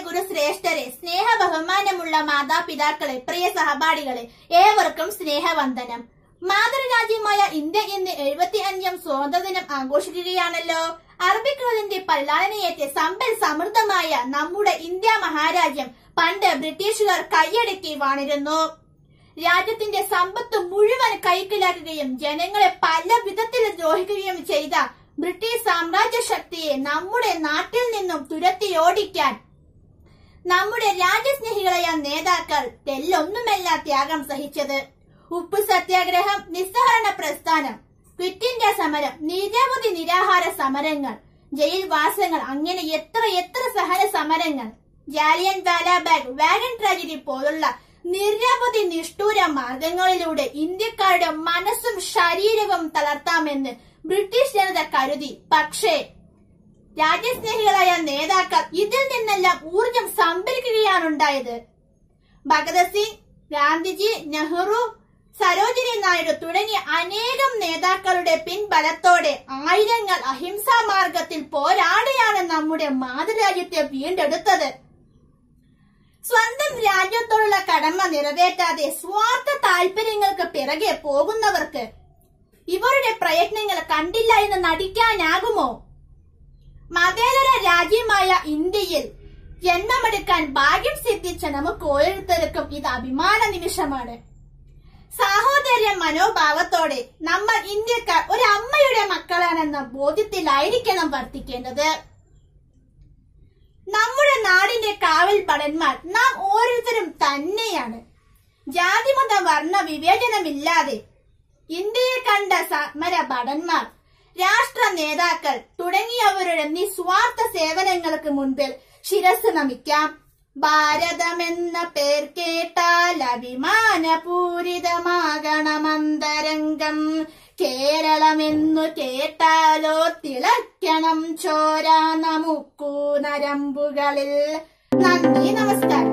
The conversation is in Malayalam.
ഗുരുശ്രേഷ്ഠരെ സ്നേഹ ബഹുമാനമുള്ള മാതാപിതാക്കളെ പ്രിയ സഹപാഠികളെ ഏവർക്കും സ്നേഹവന്ദനം മാതൃരാജ്യമായ ഇന്ത്യ ഇന്ന് എഴുപത്തി അഞ്ചാം സ്വാതന്ത്ര്യദിനം ആഘോഷിക്കുകയാണല്ലോ അറബിക്കടലിന്റെ പല്ലാളനയേറ്റ് സമ്പൽ സമൃദ്ധമായ നമ്മുടെ ഇന്ത്യ മഹാരാജ്യം പണ്ട് ബ്രിട്ടീഷുകാർ കൈയടക്കി വാണിരുന്നു രാജ്യത്തിന്റെ സമ്പത്ത് മുഴുവൻ കൈക്കലാക്കുകയും ജനങ്ങളെ പല വിധത്തിൽ ദ്രോഹിക്കുകയും ചെയ്ത ബ്രിട്ടീഷ് സാമ്രാജ്യ ശക്തിയെ നമ്മുടെ നാട്ടിൽ നിന്നും തുരത്തിയോടിക്കാൻ നമ്മുടെ രാജ്യസ്നേഹികളായ നേതാക്കൾ തെല്ലൊന്നുമല്ല ത്യാഗം സഹിച്ചത് ഉപ്പ് സത്യാഗ്രഹം നിസ്സഹരണ പ്രസ്ഥാനം ക്വിറ്റ് ഇന്ത്യ സമരം നിരവധി നിരാഹാര സമരങ്ങൾ ജയിൽ വാസങ്ങൾ അങ്ങനെ എത്ര എത്ര സഹന സമരങ്ങൾ ജാലിയൻ വാലാബാഗ് വാഗൺ ട്രാജഡി പോലുള്ള നിരവധി നിഷ്ഠൂര മാർഗങ്ങളിലൂടെ ഇന്ത്യക്കാരുടെ മനസ്സും ശരീരവും തളർത്താമെന്ന് ബ്രിട്ടീഷ് ജനത കരുതി പക്ഷേ രാജ്യസ്നേഹികളായ നേതാക്കൾ ഇതിൽ നിന്നെല്ലാം ഊർജം സംഭരിക്കുകയാണുണ്ടായത് ഭഗത് സിംഗ് ഗാന്ധിജി നെഹ്റു സരോജിനി നായിഡു തുടങ്ങിയ അനേകം നേതാക്കളുടെ പിൻബലത്തോടെ ആയിരങ്ങൾ അഹിംസാ മാർഗത്തിൽ പോരാടിയാണ് നമ്മുടെ മാതൃരാജ്യത്തെ വീണ്ടെടുത്തത് സ്വന്തം രാജ്യത്തോടുള്ള കടമ നിറവേറ്റാതെ സ്വാർത്ഥ താല്പര്യങ്ങൾക്ക് പിറകെ പോകുന്നവർക്ക് ഇവരുടെ പ്രയത്നങ്ങൾ കണ്ടില്ല എന്ന് നടിക്കാനാകുമോ മതേതര രാജ്യമായ ഇന്ത്യയിൽ ജന്മമെടുക്കാൻ ഭാഗ്യം സിദ്ധിച്ച നമുക്ക് ഓരോരുത്തർക്കും ഇത് അഭിമാന നിമിഷമാണ് സാഹോദര്യ മനോഭാവത്തോടെ നമ്മൾ ഇന്ത്യക്കാർ ഒരു അമ്മയുടെ മക്കളാണെന്ന ബോധ്യത്തിലായിരിക്കണം വർത്തിക്കേണ്ടത് നമ്മുടെ നാടിന്റെ കാവൽ പടന്മാർ നാം ഓരോരുത്തരും തന്നെയാണ് ജാതിമത വർണ്ണ വിവേചനമില്ലാതെ ഇന്ത്യയെ കണ്ട സമര ഭടന്മാർ രാഷ്ട്ര നേതാക്കൾ തുടങ്ങിയവരുടെ നിസ്വാർത്ഥ സേവനങ്ങൾക്ക് മുൻപിൽ ശിരസ് നമിക്കാം ഭാരതമെന്ന പേർ കേട്ടാൽ അഭിമാനപൂരിതമാകണമന്തരംഗം കേരളമെന്നു കേട്ടാലോ തിളയ്ക്കണം ചോര നമുക്കു നരമ്പുകളിൽ നന്ദി നമസ്കാരം